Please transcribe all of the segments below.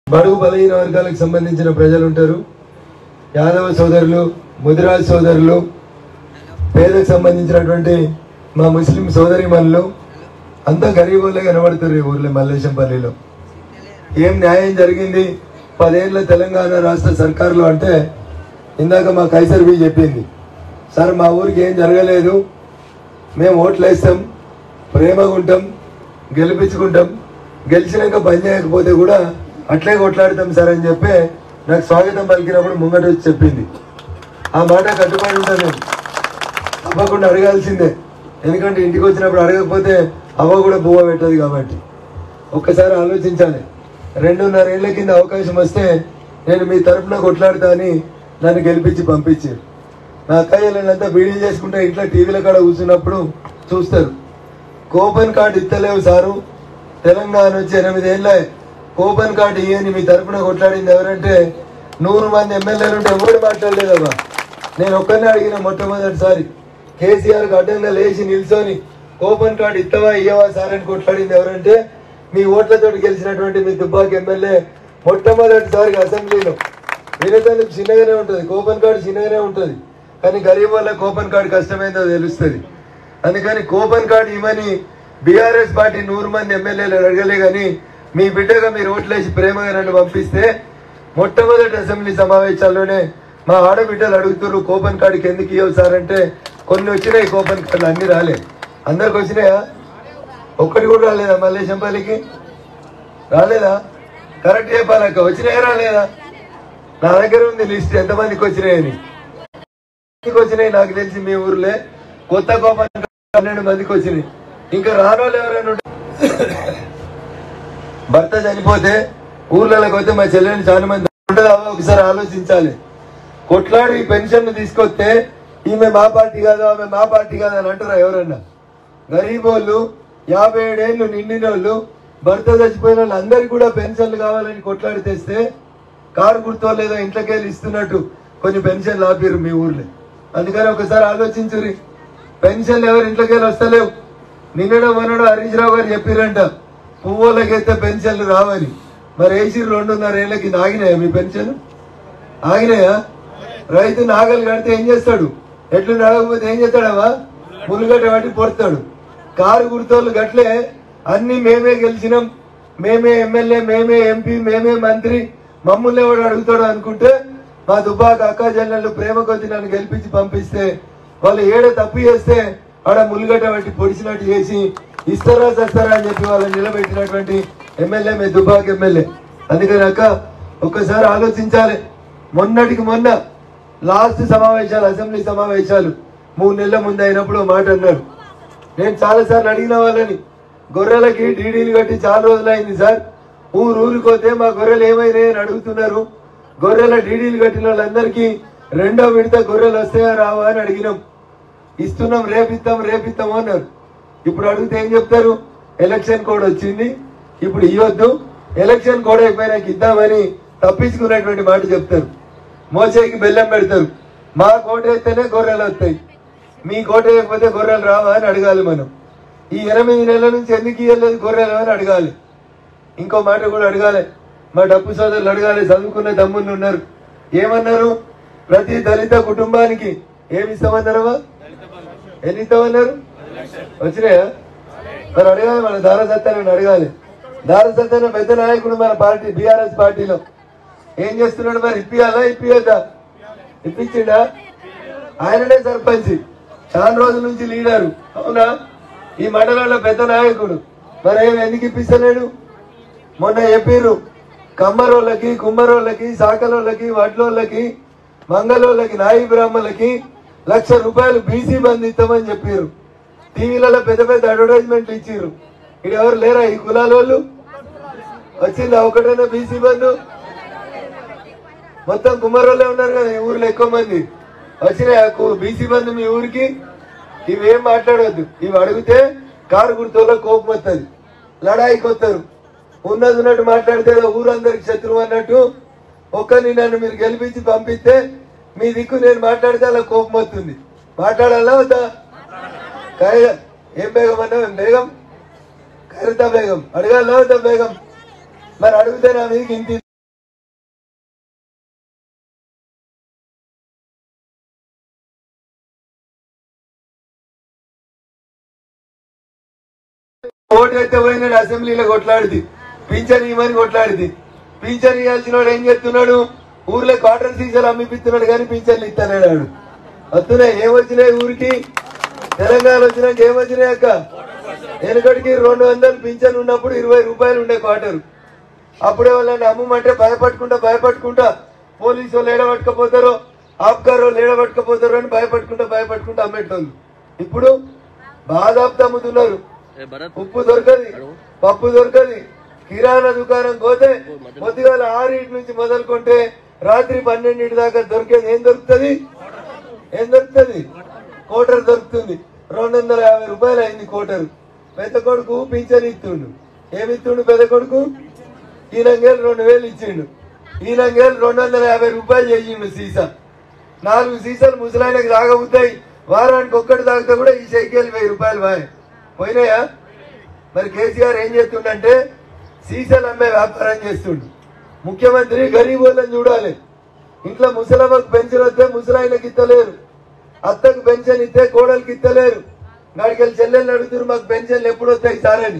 బడుగు బలహీన వర్గాలకు సంబంధించిన ప్రజలు ఉంటారు యాదవ సోదరులు ముదిరాజ్ సోదరులు పేదకు సంబంధించినటువంటి మా ముస్లిం సోదరి మనులు అంతా గరీబులే కనబడుతారు ఈ ఊర్లో మల్లేశంపల్లిలో ఏం న్యాయం జరిగింది పదేళ్ల తెలంగాణ రాష్ట్ర సర్కారులో అంటే ఇందాక మా కైసర్ బి చెప్పింది సార్ మా ఊరికి ఏం జరగలేదు మేము ఓట్లు వేస్తాం ప్రేమగా ఉంటాం గెలిపించుకుంటాం గెలిచినాక పని చేయకపోతే కూడా అట్లే కొట్లాడతాం సార్ అని చెప్పి నాకు స్వాగతం పలికినప్పుడు ముంగట వచ్చి చెప్పింది ఆ మాట కట్టుబడి ఉంటాను నేను తప్పకుండా అడగాల్సిందే ఎందుకంటే ఇంటికి వచ్చినప్పుడు అడగకపోతే అవ్వ కూడా బువ్వ పెట్టదు కాబట్టి ఒక్కసారి ఆలోచించాలి రెండున్నర ఏళ్ల కింద అవకాశం వస్తే నేను మీ తరపున కొట్లాడతా అని నన్ను గెలిపించి పంపించారు నా అక్కయ్యలంతా బీడీలు చేసుకుంటే ఇంట్లో టీవీల కాడ కూర్చున్నప్పుడు చూస్తారు కూపన్ కార్డు ఇస్తలేవు సారు తెలంగాణ వచ్చి ఎనిమిదేళ్ళ కూపన్ కార్డు ఇయ్యని మీ తరపున కొట్లాడింది ఎవరంటే నూరు మంది ఎమ్మెల్యేలు ఉంటే ఎవరు మాట్లాడలేదమ్మా నేను ఒక్కనే అడిగిన మొట్టమొదటిసారి కేసీఆర్ అడ్డంగా లేచి నిల్చొని కూపన్ కార్డు ఇస్తావా ఇయ్యవా సార్ అని కొట్లాడింది ఎవరంటే మీ ఓట్లతో గెలిచినటువంటి మీ దుబ్బాకి ఎమ్మెల్యే మొట్టమొదటిసారిగా అసెంబ్లీలో వినటానికి చిన్నగానే ఉంటుంది కూపన్ కార్డు చిన్నగానే ఉంటుంది కానీ గరీబ్ వాళ్ళ కూపన్ కార్డు కష్టమైందో తెలుస్తుంది అందుకని కూపన్ కార్డు ఇవ్వని బీఆర్ఎస్ పార్టీ నూరు మంది ఎమ్మెల్యేలు అడగలే కానీ మీ బిడ్డగా మీరు ఓట్లేసి ప్రేమగా నన్ను పంపిస్తే మొట్టమొదటి అసెంబ్లీ సమావేశాల్లోనే మా ఆడబిడ్డలు అడుగుతున్నారు కూపన్ కార్డుకి ఎందుకు ఇవ్వవు సార్ అంటే కొన్ని వచ్చినాయి కూపన్ కార్డులు అన్ని రాలే అందరికి వచ్చినాయా ఒక్కటి కూడా రాలేదా మల్లేశంపల్లికి రాలేదా కరెక్ట్ చెప్పాలక్క వచ్చినాయా రాలేదా నా దగ్గర ఉంది లిస్ట్ ఎంతమందికి వచ్చినాయని మందికి వచ్చినాయి నాకు తెలిసి మీ ఊర్లే కొత్త కోపం పన్నెండు మందికి వచ్చినాయి ఇంకా రానోళ్ళు ఎవరైనా ఉంటే భర్త చనిపోతే ఊర్లలోకి వస్తే మా చెల్లెని చాలా మంది ఉంటుందా ఒకసారి ఆలోచించాలి కొట్లాడి పెన్షన్ తీసుకొస్తే ఈమె మా పార్టీ కాదు ఆమె మా పార్టీ కాదు అని అంటారా ఎవరన్నా గరీబోళ్ళు యాభై ఏడేళ్ళు నిండినోళ్ళు భర్త చచ్చిపోయిన వాళ్ళు అందరికి కూడా పెన్షన్లు కావాలని కొట్లాడి తెస్తే కారు గుర్తో లేదో ఇంట్లోకి వెళ్ళి ఇస్తున్నట్టు కొన్ని పెన్షన్లు ఆపిరు మీ ఊర్లో అందుకని ఒకసారి ఆలోచించురి పెన్షన్లు ఎవరు ఇంట్లోకి వెళ్ళి వస్తలేవు నిన్నడో మొన్నడో హరీష్ రావు గారు చెప్పిరంట పువ్వులకైతే పెన్షన్లు రావని మరి వేసి రెండున్నర ఏళ్ళకి ఆగినాయా మీ పెన్షన్ ఆగినాయా రైతు నాగలు కడితే ఏం చేస్తాడు ఎట్లు నడవకపోతే ఏం చేస్తాడవా ములుగడ్డ పట్టి పొడతాడు కారు గుర్తోళ్ళు గట్లే అన్ని మేమే గెలిచినాం మేమే ఎమ్మెల్యే మేమే ఎంపీ మేమే మంత్రి మమ్మల్ని ఎవడు అడుగుతాడు అనుకుంటే మా దుబ్బాక అక్క జల్లెళ్ళు ప్రేమ కొద్ది నన్ను గెలిపించి పంపిస్తే వాళ్ళు ఏడ తప్పు చేస్తే ఆడ ములుగడ్డ పట్టి పొడిచినట్టు చేసి ఇస్తారా చస్తారా అని చెప్పి వాళ్ళని నిలబెట్టినటువంటి ఎమ్మెల్యే మీ దుబ్బాక ఎమ్మెల్యే అందుకని అక్క ఒక్కసారి ఆలోచించాలి మొన్నటికి మొన్న లాస్ట్ సమావేశాలు అసెంబ్లీ సమావేశాలు మూడు నెలల ముందు అయినప్పుడు ఓ మాట అన్నారు నేను చాలా సార్లు అడిగిన వాళ్ళని గొర్రెలకి డీడీలు కట్టి చాలా రోజులైంది సార్ ఊరు ఊరికి పోతే మా గొర్రెలు ఏమైనాయి అని అడుగుతున్నారు గొర్రెల డీడీలు కట్టిన వాళ్ళందరికీ రెండో విడత గొర్రెలు వస్తాయా రావా అని అడిగినాం ఇస్తున్నాం రేపిస్తాం రేపిస్తాం అన్నారు ఇప్పుడు అడిగితే ఏం చెప్తారు ఎలక్షన్ కోడ్ వచ్చింది ఇప్పుడు ఇవ్వద్దు ఎలక్షన్ కోడ్ అయిపోయినాక ఇద్దామని తప్పించుకున్నటువంటి మాట చెప్తారు మోసేకి బెల్లం పెడతారు మా కోట అయితేనే గొర్రెలు వస్తాయి మీ కోట వేయకపోతే గొర్రెలు రావా అని అడగాలి మనం ఈ ఎనిమిది నెలల నుంచి ఎందుకు ఇవ్వలేదు గొర్రెలు అని అడగాలి ఇంకో మాట కూడా అడగాలి మా డబ్బు సోదరులు అడగాలి చదువుకున్న తమ్ముళ్ళు ఉన్నారు ఏమన్నారు ప్రతి దళిత కుటుంబానికి ఏమి ఇస్తామన్నారవా ఎన్ని ఇస్తామన్నారు వచ్చినాయా మరి అడగాలి మన దార సత్యాన్ని అడగాలి దార సత్యాన్ని పెద్ద నాయకుడు మన పార్టీ బీఆర్ఎస్ పార్టీలో ఏం చేస్తున్నాడు మరి ఇప్పియాలా ఇప్పియద్దా ఇప్పించిండా ఆయననే సర్పంచ్ చాలా రోజుల నుంచి లీడరు అవునా ఈ మండలంలో పెద్ద నాయకుడు మరి ఏం ఎందుకు ఇప్పిస్తలేడు మొన్న చెప్పిర్రు కమ్మరోళ్ళకి కుమ్మరోళ్ళకి సాకలోళ్ళకి వడ్లోళ్ళకి మంగళోళ్ళకి నాయి బ్రాహ్మణులకి లక్ష రూపాయలు బీసీ బంద్ ఇస్తామని చెప్పారు టీవీలలో పెద్ద పెద్ద అడ్వర్టైజ్మెంట్లు ఇచ్చిర్రు ఇక్కడ ఎవరు లేరా ఈ కులాల వాళ్ళు వచ్చిందా ఒకటైనా బీసీ బంధు మొత్తం కుమారులే ఉన్నారు కదా ఈ ఊర్లో ఎక్కువ మంది వచ్చిన బీసీ బంధు మీ ఊరికి ఇవేం మాట్లాడవద్దు ఇవి అడిగితే కారు గుర్తులో కోపం వస్తుంది లడాయికి వస్తారు ఉన్నది ఉన్నట్టు మాట్లాడితే ఏదో ఊరందరికి శత్రువు అన్నట్టు ఒక్కరిని నన్ను మీరు గెలిపించి పంపిస్తే మీ దిక్కు నేను మాట్లాడితే అలా కోపం వస్తుంది మాట్లాడాలా వద్దా కాయ ఏం బేగం అన్నా బేగం ఖైరతా బేగం అడగాలా వద్దా బేగం మరి అడిగితే నా మీదకి ఇంటి ఓటైతే పోయినాడు అసెంబ్లీలో కొట్లాడింది పింఛన్ ఇవ్వని కొట్లాడింది పింఛన్ ఇవ్వాల్సిన వాడు ఏం చేస్తున్నాడు ఊర్లో క్వార్టర్ సీజన్ అమ్మిపిస్తున్నాడు కానీ పింఛన్లు ఇస్తాడు వాడు వస్తున్నాయి ఏమొచ్చినాయి ఊరికి తెలంగాణ వచ్చినాక ఏమొచ్చినాయి అక్క వెనుకటికి రెండు వందలు పింఛన్ ఉన్నప్పుడు ఇరవై రూపాయలు ఉండే క్వార్టర్ అప్పుడే వాళ్ళని అమ్మమంటే భయపట్టుకుంటా భయపట్టుకుంటా పోలీసు వాళ్ళు ఏడబట్టుకపోతారో ఆప్కార్ వాళ్ళు ఏడబట్టుకపోతారో అని భయపట్టుకుంటా భయపట్టుకుంటా అమ్మేటోళ్ళు ఇప్పుడు బాధాప్త అమ్ముతున్నారు ఏ భరత్ ఉప్పు దొరకది పప్పు దొరకది కిరాణా దుకాణం పోతే పొద్దుగాల ఆరింటి నుంచి మొదలుకుంటే రాత్రి పన్నెండింటి దాకా దొరికేది ఏం దొరుకుతుంది ఏం దొరుకుతుంది కోటర్ దొరుకుతుంది రెండు వందల యాభై రూపాయలు అయింది కోటర్ పెద్ద కొడుకు పింఛన్ ఇస్తుండు ఏమి ఇస్తుండు పెద్ద కొడుకు ఈనంగేలు రెండు వేలు ఇచ్చిండు ఈనంగేలు రెండు వందల యాభై రూపాయలు చేసిండు సీసా నాలుగు సీసాలు ముసలాయనకి తాగబుద్దాయి వారానికి ఒక్కటి తాగితే కూడా ఈ సైకిల్ వెయ్యి రూపాయలు బాయ్ పోయినాయా మరి కేసీఆర్ ఏం చేస్తుండంటే సీసాలు అమ్మే వ్యాపారం చేస్తుండు ముఖ్యమంత్రి గరీబ్ వాళ్ళని చూడాలి ఇంట్లో ముసలమ్మకు పెన్షన్ వస్తే ముసలాయనకి ఇస్తలేరు అత్తకు పెన్షన్ ఇస్తే కోడలికి ఇస్తలేరు నాడికెళ్ళి చెల్లెళ్ళు అడుగుతున్నారు మాకు పెన్షన్లు ఎప్పుడు వస్తాయి సార్ అని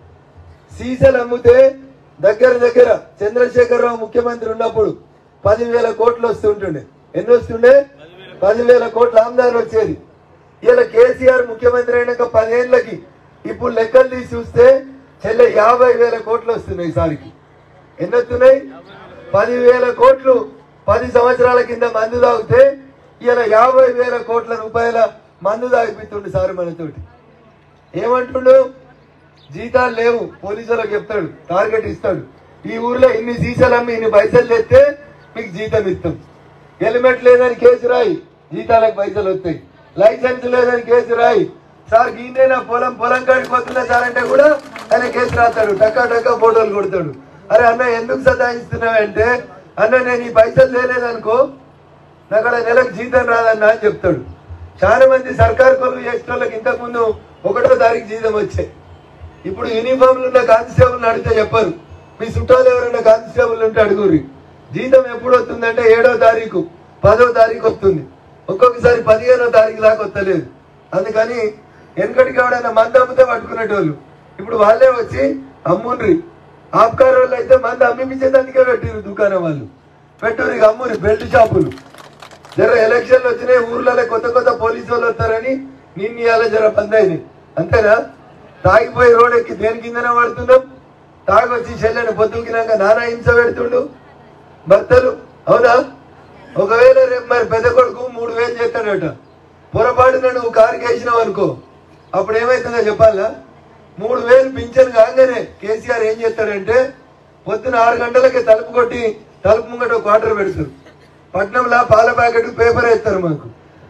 సీసాలు అమ్మితే దగ్గర దగ్గర చంద్రశేఖరరావు ముఖ్యమంత్రి ఉన్నప్పుడు పదివేల కోట్లు వస్తుంటుండే ఎన్ని వస్తుండే పదివేల కోట్ల ఆమ్దాని వచ్చేది ఇలా కేసీఆర్ ముఖ్యమంత్రి అయినాక పదేళ్లకి ఇప్పుడు లెక్కలు తీసి చూస్తే చెల్లె యాభై వేల కోట్లు వస్తున్నాయి ఈసారికి ఎన్ని వస్తున్నాయి పదివేల కోట్లు పది సంవత్సరాల కింద మందు తాగితే ఇలా యాభై వేల కోట్ల రూపాయల మందు తాగిపిస్తుండు సార్ మనతోటి ఏమంటుండు జీతాలు లేవు పోలీసులకు చెప్తాడు టార్గెట్ ఇస్తాడు ఈ ఊర్లో ఇన్ని సీసాలు అమ్మి ఇన్ని పైసలు తెస్తే మీకు జీతం ఇస్తాం హెల్మెట్ లేదని కేసు రాయి జీతాలకు పైసలు వస్తాయి లైసెన్స్ లేదని కేసు రాయి సార్ గీనే నా పొలం పొలం కాడికి పోతున్నా సార్ అంటే కూడా ఆయన కేసు రాస్తాడు టక్కా టక్కా ఫోటోలు కొడతాడు అరే అన్న ఎందుకు సతాయిస్తున్నావంటే అన్న నేను ఈ పైసలు లేలేదనుకో నాకు అక్కడ నెలకు జీతం రాదన్నా అని చెప్తాడు చాలా మంది సర్కార్ కొలువు చేసిన వాళ్ళకి ఇంతకు ముందు ఒకటో తారీఖు జీతం వచ్చాయి ఇప్పుడు యూనిఫామ్లు ఉన్న కానిస్టేబుల్ అడిగితే చెప్పరు మీ చుట్టాలు ఎవరైనా కానిస్టేబుల్ ఉంటే అడుగురి జీతం ఎప్పుడు వస్తుందంటే ఏడో తారీఖు పదో తారీఖు వస్తుంది ఒక్కొక్కసారి పదిహేనో తారీఖు దాకా వస్తలేదు అందుకని వెనకటికి ఎవడైనా మంది అమ్మితే పట్టుకునేటోళ్ళు ఇప్పుడు వాళ్ళే వచ్చి అమ్ముండ్రి ఆప్కార్ వాళ్ళు అయితే మంది అమ్మిపించేదానికే పెట్టిరు దుకాణం వాళ్ళు పెట్టురు ఇక అమ్మురి బెల్ట్ షాపులు జర ఎలక్షన్లు వచ్చినాయి ఊర్లలో కొత్త కొత్త పోలీసు వాళ్ళు వస్తారని నిన్న ఇవాళ జర బంద్ అయినాయి అంతేనా తాగిపోయి రోడ్ ఎక్కి దేని కిందనే పడుతున్నాం తాగొచ్చి చెల్లెని పొద్దుకినాక నానా హింస పెడుతుండు భర్తలు అవునా ఒకవేళ రేపు మరి పెద్ద కొడుకు మూడు వేలు చేస్తాడట పొరపాటున నువ్వు కారు వేసినావు అనుకో అప్పుడు ఏమైతుందో చెప్పాలా మూడు వేలు పింఛన్ కాగానే కేసీఆర్ ఏం చేస్తాడంటే పొద్దున ఆరు గంటలకే తలుపు కొట్టి తలుపు ముంగట ఒక క్వార్టర్ పెడతారు పట్నంలో పాల ప్యాకెట్ పేపర్ వేస్తారు మాకు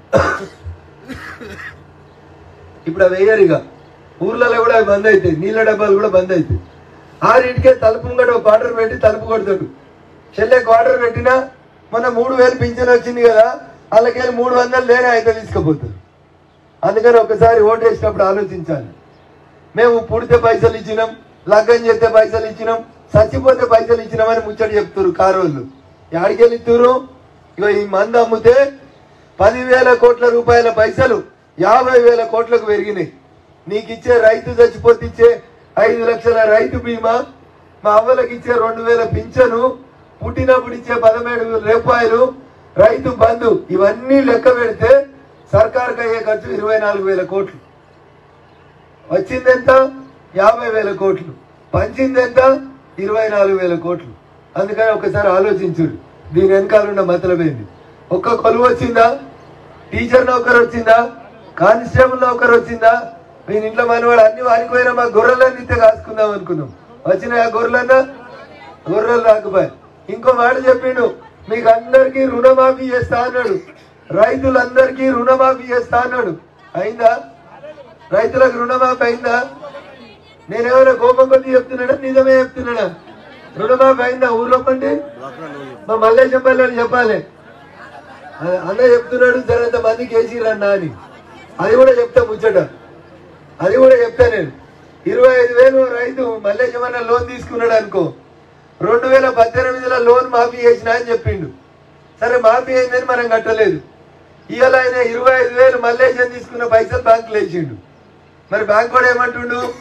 ఇప్పుడు అవి వేయరు ఇక ఊర్లలో కూడా అవి బంద్ అవుతాయి నీళ్ళ డబ్బాలు కూడా బంద్ అవుతాయి ఆరింటికే తలుపు ముంగట ఒక క్వార్టర్ పెట్టి తలుపు కొడతాడు చెల్లె క్వార్టర్ పెట్టినా మొన్న మూడు వేలు పింఛన్ వచ్చింది కదా వాళ్ళకెళ్ళి మూడు వందలు లేనే అయితే తీసుకుపోతారు అందుకని ఒకసారి ఓటు వేసినప్పుడు ఆలోచించాలి మేము పుడితే పైసలు ఇచ్చినాం లగ్గం చేస్తే పైసలు ఇచ్చినాం చచ్చిపోతే పైసలు ఇచ్చినామని ముచ్చట చెప్తారు కారోళ్ళు యాడికెళ్ళి ఇస్తురు ఇక ఈ మందు అమ్మితే పదివేల కోట్ల రూపాయల పైసలు యాభై వేల కోట్లకు పెరిగినాయి నీకు ఇచ్చే రైతు చచ్చిపోతే ఇచ్చే ఐదు లక్షల రైతు బీమా మా అవ్వలకు ఇచ్చే రెండు వేల పింఛను పుట్టినప్పుడు ఇచ్చే పదమేడు వేల రూపాయలు రైతు బంధు ఇవన్నీ లెక్క పెడితే సర్కార్కి అయ్యే ఖర్చు ఇరవై నాలుగు వేల కోట్లు వచ్చిందెంత యాభై వేల కోట్లు పంచిందెంత ఇరవై నాలుగు వేల కోట్లు అందుకని ఒకసారి ఆలోచించుడు దీని వెనకాల ఉన్న మతలబేంది ఒక్క కొలువు వచ్చిందా టీచర్ నౌకర్ వచ్చిందా కానిస్టేబుల్ నౌకర్ వచ్చిందా మీ ఇంట్లో మనవాడు అన్ని వారికి పోయినా మా గొర్రెలన్నీ ఇస్తే కాసుకుందాం అనుకున్నాం వచ్చినాయి ఆ గొర్రెలన్నా గొర్రెలు రాకపోయి ఇంకో మాట చెప్పిండు మీకు అందరికీ రుణమాఫీ చేస్తా అన్నాడు రైతులందరికీ రుణమాఫీ చేస్తా అన్నాడు అయిందా రైతులకు రుణమాఫీ అయిందా నేనేమైనా కోపం కొద్ది చెప్తున్నాడా నిజమే చెప్తున్నాడా రుణమాఫీ అయిందా ఊర్లో పండి మా మల్లేశం పల్లెలు చెప్పాలి అ- అన్న చెప్తున్నాడు జరంత మందికి వేసిరన్నా అని అది కూడా చెప్తా ముచ్చట అది కూడా చెప్తా నేను ఇరవై ఐదు వేలు రైతు మల్లేశమన్న లోన్ తీసుకున్నాడు అనుకో రెండు వేల పద్దెనిమిదిలో లోన్ మాఫీ చేసిన అని చెప్పిండు సరే మాఫీ అయిందని మనం కట్టలేదు ఇవాళ ఆయన ఇరవై ఐదు వేలు మల్లేశం తీసుకున్న పైసలు బ్యాంకులో వేసిండు మరి బ్యాంక్ కూడా ఏమంటుండు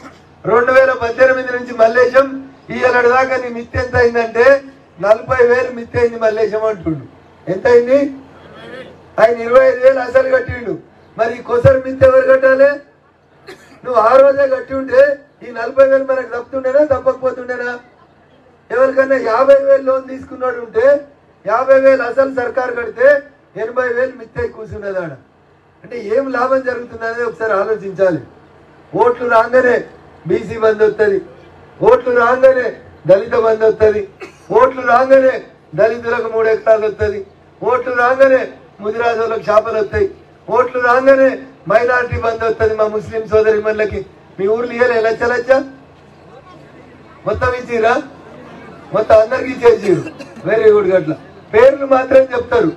రెండు వేల పద్దెనిమిది నుంచి మల్లేశం ఇయ్యాలటి దాకా నీ మిత్తి ఎంత అయిందంటే నలభై వేలు మిత్తి అయింది మల్లేశం అంటుండు ఎంత అయింది ఆయన ఇరవై ఐదు వేలు అసలు కట్టిండు మరి ఈ కొసరు మిత్తి ఎవరు కట్టాలి నువ్వు ఆ రోజే కట్టి ఉంటే ఈ నలభై వేలు మనకు తప్పుతుండేనా తప్పకపోతుండేనా ఎవరికైనా యాభై వేలు లోన్ తీసుకున్నాడు ఉంటే యాభై వేలు అసలు సర్కారు కడితే ఎనభై వేలు మిత్తే కూర్చున్నది ఆడ అంటే ఏం లాభం జరుగుతున్నది ఒకసారి ఆలోచించాలి ఓట్లు రాగానే బీసీ బంద్ వస్తుంది ఓట్లు రాగానే దళిత బంద్ వస్తుంది ఓట్లు రాగానే దళితులకు మూడు ఎకరాలు వస్తుంది ఓట్లు రాగానే ముదిరాజులకు చేపలు వస్తాయి ఓట్లు రాగానే మైనారిటీ బంద్ వస్తుంది మా ముస్లిం సోదరి మళ్ళకి మీ ఊర్లో ఇయ్యలే లచ్చ లచ్చ మొత్తం ఇచ్చిరా మొత్తం అందరికి ఇచ్చేసిరు వెరీ గుడ్ గట్ల పేర్లు మాత్రం చెప్తారు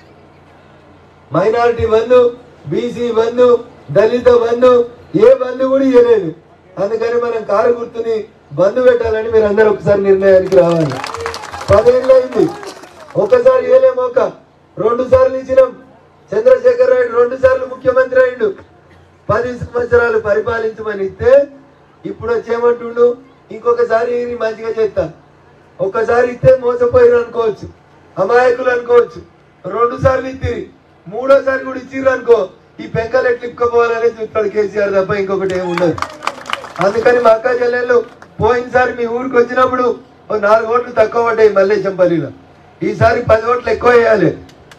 మైనారిటీ బంధు బీసీ బంధు దళిత బంధు ఏ బంధు కూడా ఇవ్వలేదు అందుకని మనం కారు గుర్తుని బంధు పెట్టాలని మీరు అందరూ ఒకసారి నిర్ణయానికి రావాలి పదేళ్ళు అయింది ఒక్కసారి ఇవ్వలేము ఒక రెండు సార్లు ఇచ్చినాం చంద్రశేఖర్ రాయుడు రెండు సార్లు ముఖ్యమంత్రి అయిండు పది సంవత్సరాలు పరిపాలించమని ఇస్తే ఇప్పుడు వచ్చేమంటుండు ఇంకొకసారి ఈయన మంచిగా చేస్తా ఒక్కసారి ఇస్తే మోసపోయారు అనుకోవచ్చు అమాయకులు అనుకోవచ్చు రెండు సార్లు ఇచ్చిరి మూడోసారి కూడా ఇచ్చిర్రు అనుకో ఈ పెంకలు ఎట్లు ఇప్పుకోపోవాలనే చూస్తాడు కేసీఆర్ తప్ప ఇంకొకటి ఏమి ఉండదు అందుకని మా అక్క చెల్లెళ్ళు పోయినసారి మీ ఊరికి వచ్చినప్పుడు ఓ నాలుగు ఓట్లు తక్కువ పడ్డాయి మల్లేశంపల్లిలో ఈసారి పది ఓట్లు ఎక్కువ వేయాలి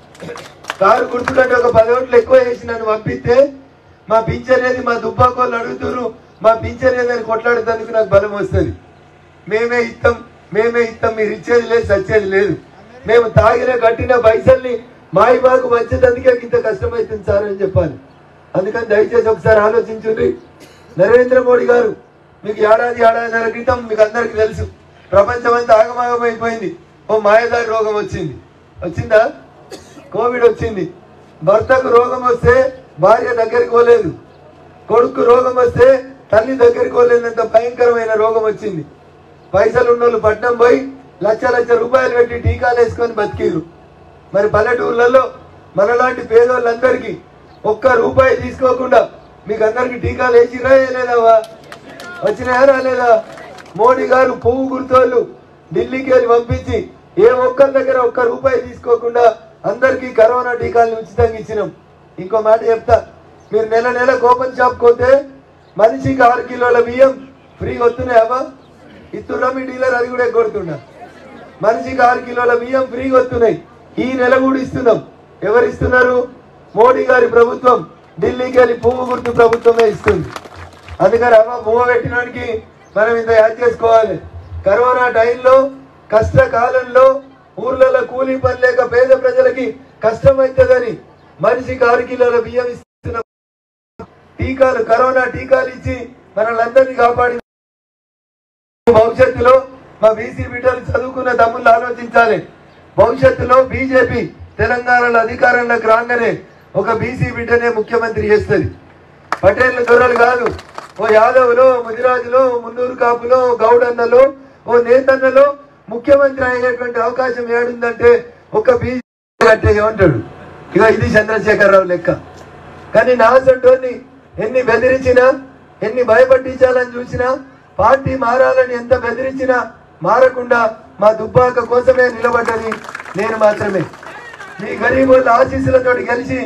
కారు గుర్తుకంటే ఒక పది ఓట్లు ఎక్కువ వేసి నన్ను పంపిస్తే మా పింఛన్ ఏది మా దుబ్బాకోళ్ళు అడుగుతున్నారు మా పింఛన్ ఏదని కొట్లాడేందుకు నాకు బలం వస్తుంది మేమే ఇస్తాం మేమే ఇస్తాం మీరు ఇచ్చేది లేదు సచ్చేది లేదు మేము తాగిన కట్టిన పైసల్ని మాయి మాకు వచ్చేందుకే ఇంత కష్టమవుతుంది సార్ అని చెప్పాలి అందుకని దయచేసి ఒకసారి ఆలోచించండి నరేంద్ర మోడీ గారు మీకు ఏడాది ఏడాదిన్నర క్రితం మీకు అందరికీ తెలుసు ప్రపంచం అంతా ఆగమాగం అయిపోయింది ఓ మాయదారి రోగం వచ్చింది వచ్చిందా కోవిడ్ వచ్చింది భర్తకు రోగం వస్తే భార్య దగ్గరికి పోలేదు కొడుకు రోగం వస్తే తల్లి దగ్గరికి పోలేనంత భయంకరమైన రోగం వచ్చింది పైసలు ఉన్నోళ్ళు పట్నం పోయి లక్ష లక్ష రూపాయలు పెట్టి టీకాలు వేసుకొని బతికిరు మరి పల్లెటూర్లలో మనలాంటి పేదోళ్ళందరికీ ఒక్క రూపాయి తీసుకోకుండా మీకు అందరికి టీకాలు వేసిరా లేదావా వచ్చినాయా రాలేదా మోడీ గారు పువ్వు గుర్తోళ్ళు ఢిల్లీకి వెళ్ళి పంపించి ఏ ఒక్కరి దగ్గర ఒక్క రూపాయి తీసుకోకుండా అందరికీ కరోనా టీకాలను ఉచితంగా ఇచ్చినాం ఇంకో మాట చెప్తా మీరు నెల నెల కోపం షాప్ పోతే మనిషికి ఆరు కిలోల బియ్యం ఫ్రీ వస్తున్నాయా ఇస్తున్నా మీ డీలర్ అది కూడా కొడుతున్నా మనిషికి ఆరు కిలోల బియ్యం ఫ్రీగా వస్తున్నాయి ఈ నెల కూడా ఇస్తున్నాం ఎవరు ఇస్తున్నారు మోడీ గారి ప్రభుత్వం ఢిల్లీకి వెళ్ళి పువ్వు గుర్తు ప్రభుత్వమే ఇస్తుంది అందుకని అమ్మ పువ్వు పెట్టినానికి మనం ఇంత యాడ్ చేసుకోవాలి కరోనా టైంలో కష్టకాలంలో ఊర్లలో కూలీ పని లేక పేద ప్రజలకి కష్టం అవుతుందని మనిషికి ఆరు కిలోల బియ్యం ఇస్తున్న టీకాలు కరోనా టీకాలు ఇచ్చి మనల్ని కాపాడి భవిష్యత్తులో మా బీసీ బిడ్డలు చదువుకున్న తమ్ముళ్ళు ఆలోచించాలి భవిష్యత్తులో బీజేపీ తెలంగాణలో అధికారంలోకి రాగానే ఒక బీసీ బిడ్డనే ముఖ్యమంత్రి చేస్తుంది పటేల్ దొరలు కాదు ఓ యాదవ్లో ముదిరాజులో మున్నూరు కాపులో గౌడన్నలో ఓ నేతన్నలో ముఖ్యమంత్రి అయ్యేటువంటి అవకాశం ఏడుందంటే ఒక బీజేపీ అంటే ఏమంటాడు ఇక ఇది చంద్రశేఖరరావు లెక్క కానీ నా సొంటోని ఎన్ని బెదిరించినా ఎన్ని భయపట్టించాలని చూసినా పార్టీ మారాలని ఎంత బెదిరించినా మారకుండా మా దుబ్బాక కోసమే నిలబడ్డది నేను మాత్రమే మీ గరీబుల ఆశీస్సులతో గెలిచి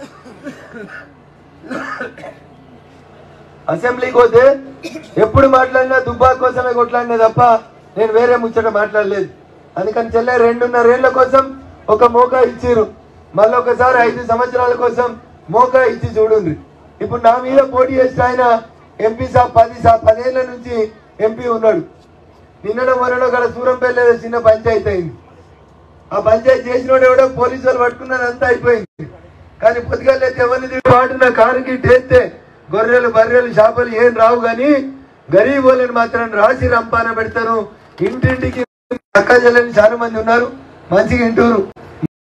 అసెంబ్లీకి పోతే ఎప్పుడు మాట్లాడినా దుబ్బాక కోసమే కొట్లాడినా తప్ప నేను వేరే ముచ్చట మాట్లాడలేదు అందుకని చెల్లె రెండున్నరేళ్ల కోసం ఒక మోకా ఇచ్చిర్రు మళ్ళీ ఒకసారి ఐదు సంవత్సరాల కోసం మోకా ఇచ్చి చూడండి ఇప్పుడు నా మీద పోటీ చేసిన ఆయన ఎంపీ సాబ్ పది సా పదేళ్ల నుంచి ఎంపీ ఉన్నాడు నిన్నడో మొన్నడో గడ సూరంపల్లి ఏదో చిన్న పంచాయతీ అయింది ఆ పంచాయతీ చేసినోడు ఎవడో పోలీసు వాళ్ళు పట్టుకున్నది అంతా అయిపోయింది కానీ పొద్దుగాలే ఎవరిని తిరిగి వాడిన కారుకి టేస్తే గొర్రెలు బర్రెలు చేపలు ఏం రావు కానీ గరీబోళ్ళని మాత్రం రాసి రంపాన పెడతారు ఇంటింటికి అక్క చెల్లెలు చాలా మంది ఉన్నారు మంచిగా ఇంటూరు